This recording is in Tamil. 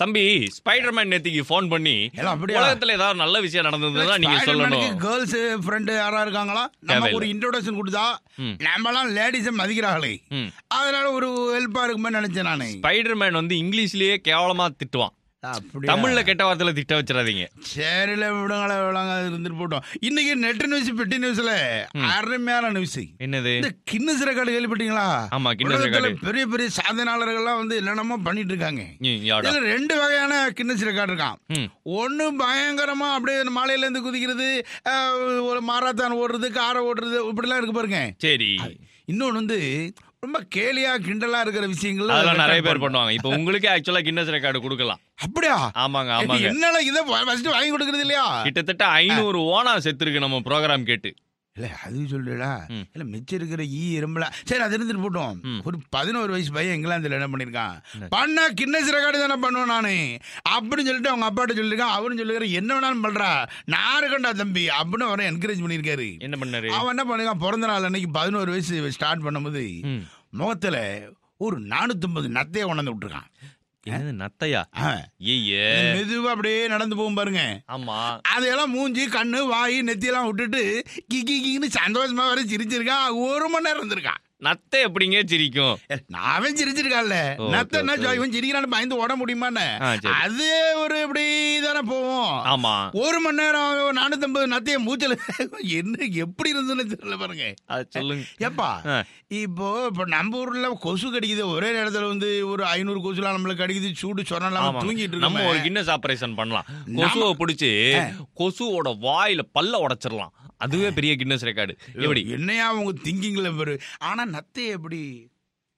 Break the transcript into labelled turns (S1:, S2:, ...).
S1: தம்பி ஸ்பைடர்மேன் நேத்திக்கு ஃபோன் பண்ணி
S2: எல்லாம் அப்படியா?
S1: உலகத்துல ஏதாவது நல்ல விஷயம் நடந்ததுன்னா நீங்க சொல்லணும்
S2: கேர்ள்ஸ் ஃப்ரெண்டு யாரா இருக்காங்களா நம்ம
S1: தேவையில்ல.
S2: ஒரு இன்ட்ரோடக்ஷன் கொடுத்தா
S1: ம்.
S2: நம்மலாம் லேடிஸை மதிக்கிறாங்களே
S1: ம்.
S2: அதனால ஒரு ஹெல்ப்பா இருக்குமே நினைச்சேன் நானு
S1: ஸ்பைடர்மேன் வந்து இங்கிலீஷ்லயே கேவலமா திட்டுவான்
S2: அப்படியா?
S1: தமிழ்ல கெட்ட வார்த்தையில திட்ட வச்சிடாதீங்க
S2: சரில விடுங்களே விடுங்க இருந்துட்டு போட்டோம் இன்னைக்கு நெட் நியூஸ் பெட்டி நியூஸ்ல அருமையான நியூஸ்
S1: என்னது
S2: இந்த கின்னஸ் ரெக்கார்டு கேள்விப்பட்டீங்களா
S1: ஆமா, Guinness
S2: உலகத்துல
S1: record.
S2: பெரிய பெரிய சாதனையாளர்கள்லாம் வந்து என்னென்னமோ பண்ணிட்டு இருக்காங்க
S1: ம், யாடா.
S2: இதுல ரெண்டு வகையான கின்னஸ் ரெக்கார்டு இருக்கான்
S1: ம்.
S2: ஒண்ணு பயங்கரமா அப்படியே மாலையில இருந்து குதிக்கிறது அஹ், ஒரு மாராத்தான் ஓடுறது காரை ஓடுறது இப்படிலாம் இருக்கு பாருங்க
S1: சரி
S2: இன்னொன்னு வந்து ரொம்ப கேலியா கிண்டலா இருக்கிற விஷயங்கள்
S1: அதெல்லாம் நிறைய பேர் பண்ணுவாங்க இப்ப உங்களுக்கு ஆக்சுவலா கின்னஸ் ரெக்கார்டு கொடுக்கலாம்
S2: அப்படியா
S1: ஆமாங்க ஆமாங்க
S2: என்னால இதை ஃபர்ஸ்ட் வாங்கி கொடுக்கறது இல்லையா
S1: கிட்டத்தட்ட ஐநூறு ஓனா செத்துருக்கு நம்ம ப்ரோக்ராம் கேட்டு
S2: இல்ல அது சொல்லுடா
S1: ம்.
S2: இல்ல மிச்சம் இருக்கிற ஈ எறும்புல சரி அது இருந்துட்டு போட்டோம்
S1: ம்.
S2: ஒரு பதினோரு வயசு பையன் இங்கிலாந்துல என்ன பண்ணிருக்கான் பண்ணா கின்னஸ் ரெக்கார்டு தானே பண்ணுவேன் நானு அப்படின்னு சொல்லிட்டு அவங்க அப்பாட்ட சொல்லிருக்கான் அவரும் சொல்லிருக்காரு என்ன வேணாலும் பண்றா நான் இருக்கேன்டா தம்பி அப்படின்னு அவரை என்கரேஜ் பண்ணிருக்காரு
S1: என்ன பண்ணாரு
S2: அவன் என்ன பண்ணிருக்கான் பிறந்த நாள் அன்னைக்கு பதினோரு வயசு ஸ்டார்ட் பண்ணும்போது
S1: ம்.
S2: முகத்துல ஒரு நானூத்தம்பது நத்தைய கொண்டாந்து விட்டுருக்கான்
S1: என்னது நத்தையா
S2: ஆ.
S1: ஏய்யே
S2: மெதுவா அப்படியே நடந்து போகும் பாருங்க
S1: ஆமா
S2: அதையெல்லாம் மூஞ்சி கண்ணு வாய் நெத்தியெல்லாம் விட்டுட்டு கிக்கி கிக்கின்னு சந்தோஷமா வர சிரிச்சிருக்கான் ஒரு மணி நேரம் இருந்திருக்கான்
S1: நத்தை எப்படிங்க சிரிக்கும்
S2: ஏ, நாவன் சிரிச்சிருக்கான்ல
S1: ஓ,
S2: நத்த என்ன
S1: okay, okay.
S2: இவன் சிரிக்கிறான்னு பயந்து ஓட முடியுமான்னு
S1: ஆ, சரி.
S2: அது ஒரு இப்படி தானே போவோம்
S1: ஆமா
S2: ஒரு மணி நேரம் நானூத்தம்பது நத்தைய மூச்சல் என்ன எப்படி இருந்ததுன்னு தெரியல பாருங்க
S1: அது சொல்லுங்க
S2: ஏப்பா
S1: ஆ.
S2: இப்போ இப்போ நம்ம ஊர்ல கொசு கடிக்குது ஒரே நேரத்துல வந்து ஒரு ஐநூறு கொசுலாம் நம்மளுக்கு கடிக்குது சூடு சொன்னாலும்
S1: ஆமாங்க.
S2: தூங்கிட்டு
S1: நம்ம ஒரு
S2: இருக்கோம்
S1: கின்னஸ் ஆபரேஷன் பண்ணலாம் கொசுவை பிடிச்சு கொசுவோட வாயில பல்ல உடைச்சிடலாம் அதுவே பெரிய கின்னஸ் ரெக்கார்டு எப்படி
S2: என்னையா உங்க திங்கிங்ல பெரு ஆனா நத்தை எப்படி